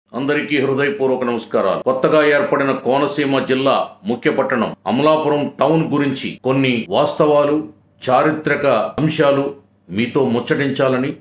అందరికీ హృదయపూర్వక నమస్కారాలు కొత్తగా ఏర్పడిన కోనసీమ జిల్లా ముఖ్య పట్టణం అమలాపురం టౌన్ గురించి కొన్ని వాస్తవాలు చారిత్రక అంశాలు మీతో ముచ్చటించాలని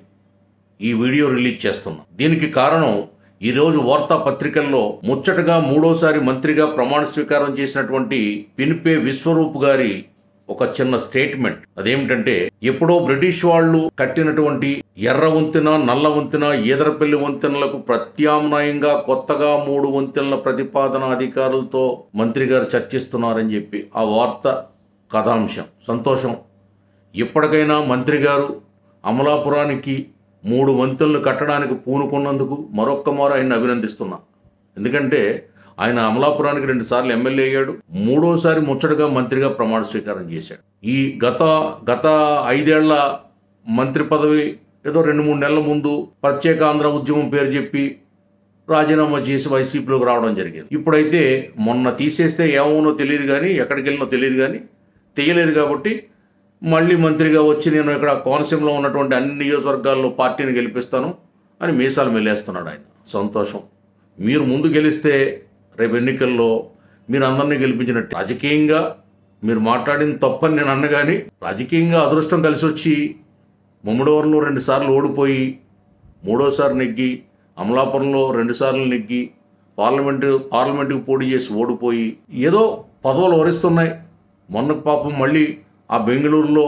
ఈ వీడియో రిలీజ్ చేస్తున్నా దీనికి కారణం ఈరోజు వార్తాపత్రికల్లో ముచ్చటగా మూడోసారి మంత్రిగా ప్రమాణ స్వీకారం చేసినటువంటి పినిపే విశ్వరూప్ గారి ఒక చిన్న స్టేట్మెంట్ అదేమిటంటే ఎప్పుడో బ్రిటిష్ వాళ్ళు కట్టినటువంటి ఎర్ర వంతెన నల్ల వంతెన ఈదరపల్లి వంతెనలకు ప్రత్యామ్నాయంగా కొత్తగా మూడు వంతెనల ప్రతిపాదన అధికారులతో మంత్రి గారు చర్చిస్తున్నారని చెప్పి ఆ వార్త కథాంశం సంతోషం ఇప్పటికైనా మంత్రి గారు అమలాపురానికి మూడు వంతెనలు కట్టడానికి పూనుకున్నందుకు మరొక్క మారు ఆయన అభినందిస్తున్నా ఎందుకంటే ఆయన అమలాపురానికి రెండు సార్లు ఎమ్మెల్యే అయ్యాడు మూడోసారి ముచ్చటగా మంత్రిగా ప్రమాణ స్వీకారం చేశాడు ఈ గత గత ఐదేళ్ల మంత్రి పదవి ఏదో రెండు మూడు నెలల ముందు ప్రత్యేక ఆంధ్ర ఉద్యమం పేరు చెప్పి రాజీనామా చేసి వైసీపీలోకి రావడం జరిగింది ఇప్పుడైతే మొన్న తీసేస్తే ఏమవునో తెలియదు కానీ ఎక్కడికి వెళ్ళినో తెలియదు కానీ తీయలేదు కాబట్టి మళ్ళీ మంత్రిగా వచ్చి నేను ఇక్కడ కోనసీమలో ఉన్నటువంటి అన్ని నియోజకవర్గాల్లో పార్టీని గెలిపిస్తాను అని మీసాలు మెల్లేస్తున్నాడు ఆయన సంతోషం మీరు ముందు గెలిస్తే రేపు ఎన్నికల్లో మీరు అందరినీ గెలిపించినట్టు రాజకీయంగా మీరు మాట్లాడింది తప్పని నేను అన్న కానీ రాజకీయంగా అదృష్టం కలిసి వచ్చి ముమ్మడవరంలో రెండు సార్లు ఓడిపోయి మూడోసారి నెగ్గి అమలాపురంలో రెండుసార్లు నెగ్గి పార్లమెంటు పార్లమెంటుకు పోటీ చేసి ఓడిపోయి ఏదో పదవులు వరిస్తున్నాయి మొన్న పాపం మళ్ళీ ఆ బెంగళూరులో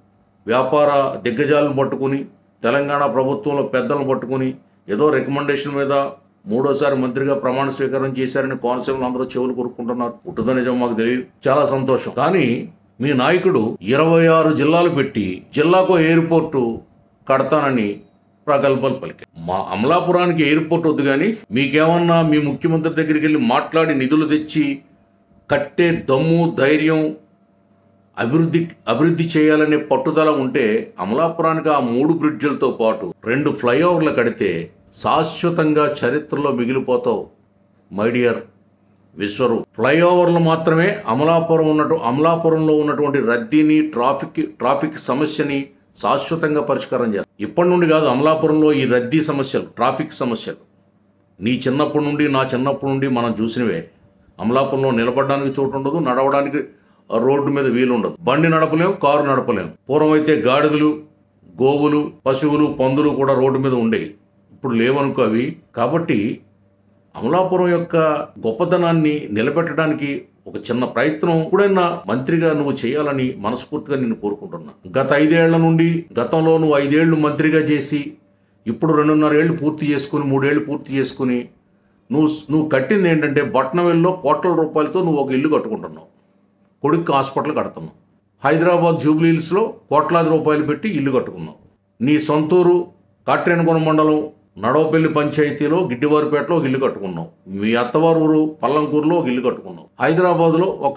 వ్యాపార దిగ్గజాలను పట్టుకుని తెలంగాణ ప్రభుత్వంలో పెద్దలను పట్టుకుని ఏదో రికమెండేషన్ మీద మూడోసారి మంత్రిగా ప్రమాణ స్వీకారం చేశారని కోనసీమలో అందరూ చెవులు కొరుక్కుంటున్నారు పుట్టుద నిజం మాకు తెలియదు చాలా సంతోషం కానీ మీ నాయకుడు ఇరవై ఆరు జిల్లాలు పెట్టి జిల్లాకు ఎయిర్పోర్టు కడతానని ప్రగల్భాలు పలికారు మా అమలాపురానికి ఎయిర్పోర్ట్ వద్దు కానీ మీకేమన్నా మీ ముఖ్యమంత్రి దగ్గరికి వెళ్ళి మాట్లాడి నిధులు తెచ్చి కట్టే దమ్ము ధైర్యం అభివృద్ధి అభివృద్ధి చేయాలనే పట్టుదల ఉంటే అమలాపురానికి ఆ మూడు బ్రిడ్జిలతో పాటు రెండు ఫ్లైఓవర్లు కడితే శాశ్వతంగా చరిత్రలో మిగిలిపోతావు మై డియర్ విశ్వరు ఫ్లైఓవర్లు మాత్రమే అమలాపురం ఉన్నట్టు అమలాపురంలో ఉన్నటువంటి రద్దీని ట్రాఫిక్ ట్రాఫిక్ సమస్యని శాశ్వతంగా పరిష్కారం చేస్తారు ఇప్పటి నుండి కాదు అమలాపురంలో ఈ రద్దీ సమస్యలు ట్రాఫిక్ సమస్యలు నీ చిన్నప్పటి నుండి నా చిన్నప్పటి నుండి మనం చూసినవే అమలాపురంలో నిలబడడానికి చోటు ఉండదు నడవడానికి రోడ్డు మీద వీలు ఉండదు బండి నడపలేం కారు నడపలేం పూర్వం అయితే గాడిదలు గోవులు పశువులు పందులు కూడా రోడ్డు మీద ఉండేవి ఇప్పుడు లేవనుకో అవి కాబట్టి అమలాపురం యొక్క గొప్పతనాన్ని నిలబెట్టడానికి ఒక చిన్న ప్రయత్నం ఎప్పుడైనా మంత్రిగా నువ్వు చేయాలని మనస్ఫూర్తిగా నేను కోరుకుంటున్నా గత ఐదేళ్ల నుండి గతంలో నువ్వు ఐదేళ్లు మంత్రిగా చేసి ఇప్పుడు రెండున్నర ఏళ్ళు పూర్తి చేసుకుని మూడేళ్లు పూర్తి చేసుకుని నువ్వు నువ్వు కట్టింది ఏంటంటే బట్నవెల్లో కోట్ల రూపాయలతో నువ్వు ఒక ఇల్లు కట్టుకుంటున్నావు కొడుకు హాస్పిటల్ కడుతున్నావు హైదరాబాద్ జూబ్లీహిల్స్లో కోట్లాది రూపాయలు పెట్టి ఇల్లు కట్టుకున్నావు నీ సొంతూరు కాట్రేనగొండ మండలం నడవపల్లి పంచాయతీలో గిడ్డివారిపేటలో ఒక ఇల్లు కట్టుకున్నావు మీ అత్తవారు ఊరు పల్లంకూరులో ఒక ఇల్లు కట్టుకున్నావు హైదరాబాద్లో ఒక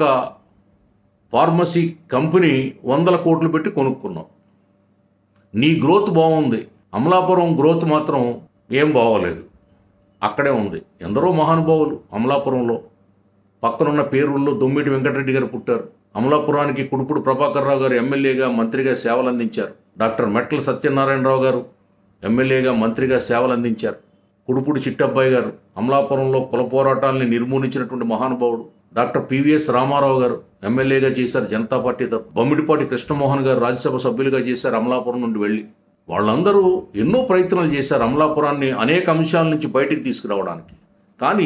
ఫార్మసీ కంపెనీ వందల కోట్లు పెట్టి కొనుక్కున్నావు నీ గ్రోత్ బాగుంది అమలాపురం గ్రోత్ మాత్రం ఏం బాగోలేదు అక్కడే ఉంది ఎందరో మహానుభావులు అమలాపురంలో పక్కనున్న పేరుల్లో దొమ్మిటి వెంకటరెడ్డి గారు పుట్టారు అమలాపురానికి కుడుపుడు ప్రభాకర్ రావు గారు ఎమ్మెల్యేగా మంత్రిగా సేవలు అందించారు డాక్టర్ మెట్ల సత్యనారాయణరావు గారు ఎమ్మెల్యేగా మంత్రిగా సేవలు అందించారు కుడుపుడు చిట్టబ్బాయి గారు అమలాపురంలో కుల పోరాటాలని నిర్మూలించినటువంటి మహానుభావుడు డాక్టర్ పివిఎస్ రామారావు గారు ఎమ్మెల్యేగా చేశారు జనతా పార్టీ తరఫు బొమ్మిడిపాటి కృష్ణమోహన్ గారు రాజ్యసభ సభ్యులుగా చేశారు అమలాపురం నుండి వెళ్ళి వాళ్ళందరూ ఎన్నో ప్రయత్నాలు చేశారు అమలాపురాన్ని అనేక అంశాల నుంచి బయటికి తీసుకురావడానికి కానీ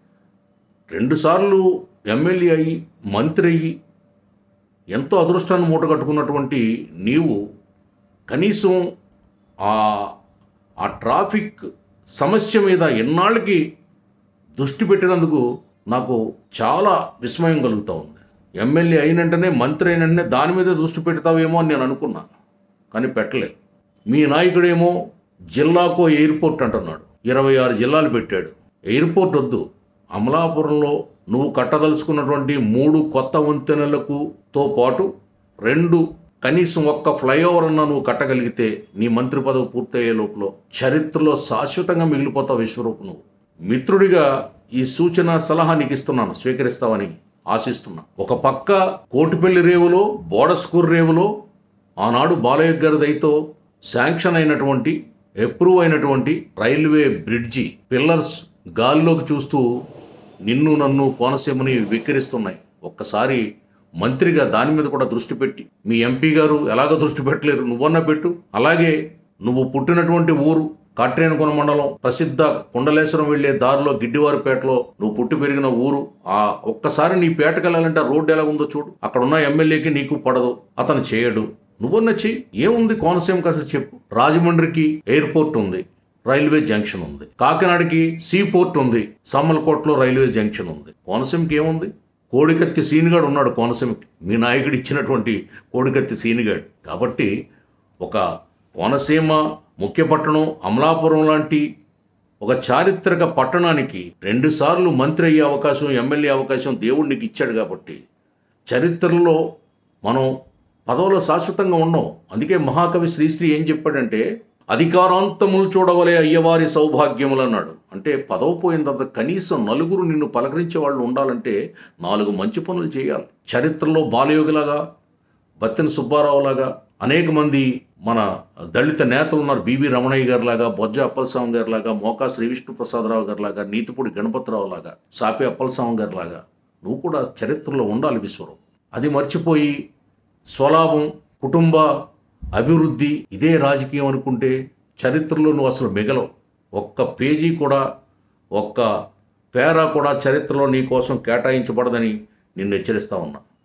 రెండుసార్లు ఎమ్మెల్యే అయ్యి మంత్రి అయ్యి ఎంతో అదృష్టాన్ని మూటగట్టుకున్నటువంటి నీవు కనీసం ఆ ఆ ట్రాఫిక్ సమస్య మీద ఎన్నాళ్ళకి దృష్టి పెట్టినందుకు నాకు చాలా విస్మయం కలుగుతూ ఉంది ఎమ్మెల్యే అయినంటనే మంత్రి అయినంటనే దాని మీదే దృష్టి పెడతావేమో అని నేను అనుకున్నా కానీ పెట్టలేదు మీ నాయకుడేమో జిల్లాకో ఎయిర్పోర్ట్ అంటున్నాడు ఇరవై ఆరు జిల్లాలు పెట్టాడు ఎయిర్పోర్ట్ వద్దు అమలాపురంలో నువ్వు కట్టదలుచుకున్నటువంటి మూడు కొత్త వంతెనలకు తో పాటు రెండు కనీసం ఒక్క ఫ్లైఓవర్ అన్నా నువ్వు కట్టగలిగితే నీ మంత్రి పదవి పూర్తయ్యే లోపల చరిత్రలో శాశ్వతంగా మిగిలిపోతావు విశ్వరూపు నువ్వు మిత్రుడిగా ఈ సూచన సలహా నీకు ఇస్తున్నాను స్వీకరిస్తావని ఆశిస్తున్నా ఒక పక్క కోటిపల్లి రేవులో బోడస్కూర్ రేవులో ఆనాడు బాలయ్య గారి దయతో శాంక్షన్ అయినటువంటి అప్రూవ్ అయినటువంటి రైల్వే బ్రిడ్జి పిల్లర్స్ గాలిలోకి చూస్తూ నిన్ను నన్ను కోనసీమని వెక్కిరిస్తున్నాయి ఒక్కసారి మంత్రిగా దాని మీద కూడా దృష్టి పెట్టి మీ ఎంపీ గారు ఎలాగ దృష్టి పెట్టలేరు నువ్వన్నా పెట్టు అలాగే నువ్వు పుట్టినటువంటి ఊరు కాట్రేనుకొన మండలం ప్రసిద్ధ కుండలేశ్వరం వెళ్లే దారిలో గిడ్డివారిపేటలో నువ్వు పుట్టి పెరిగిన ఊరు ఆ ఒక్కసారి నీ పేటకు వెళ్ళాలంటే ఆ రోడ్డు ఎలా ఉందో చూడు అక్కడ ఉన్న ఎమ్మెల్యేకి నీకు పడదు అతను చేయడు నువ్వన్న చెయ్యి ఏముంది కోనసీమకి అసలు చెప్పు రాజమండ్రికి ఎయిర్పోర్ట్ ఉంది రైల్వే జంక్షన్ ఉంది కాకినాడకి సీ పోర్ట్ ఉంది సమ్మలకోటలో రైల్వే జంక్షన్ ఉంది కోనసీమకి ఏముంది కోడికత్తి సీనిగాడు ఉన్నాడు కోనసీమకి మీ నాయకుడు ఇచ్చినటువంటి కోడికత్తి సీనిగాడు కాబట్టి ఒక కోనసీమ ముఖ్య పట్టణం అమలాపురం లాంటి ఒక చారిత్రక పట్టణానికి రెండుసార్లు మంత్రి అయ్యే అవకాశం ఎమ్మెల్యే అవకాశం దేవుడు నీకు ఇచ్చాడు కాబట్టి చరిత్రలో మనం పదవులో శాశ్వతంగా ఉన్నాం అందుకే మహాకవి శ్రీశ్రీ ఏం చెప్పాడంటే అధికారాంతములు చూడవలే అయ్యవారి సౌభాగ్యములు అన్నాడు అంటే పదవి పోయిన తర్వాత కనీసం నలుగురు నిన్ను పలకరించే వాళ్ళు ఉండాలంటే నాలుగు మంచి పనులు చేయాలి చరిత్రలో బాలయోగిలాగా బత్తిన సుబ్బారావు లాగా అనేక మంది మన దళిత నేతలు ఉన్నారు బివి రమణయ్య గారి లాగా బొజ్జ అప్పలస్వామి గారి లాగా మోకా శ్రీ విష్ణు ప్రసాదరావు గారి లాగా నీతిపూడి గణపతిరావు లాగా సాపి అప్పలస్వామి గారి లాగా నువ్వు కూడా చరిత్రలో ఉండాలి విశ్వరం అది మర్చిపోయి స్వలాభం కుటుంబ అభివృద్ధి ఇదే రాజకీయం అనుకుంటే చరిత్రలో నువ్వు అసలు మిగలవు ఒక్క పేజీ కూడా ఒక్క పేరా కూడా చరిత్రలో నీ కోసం కేటాయించబడదని నిన్ను హెచ్చరిస్తా ఉన్నా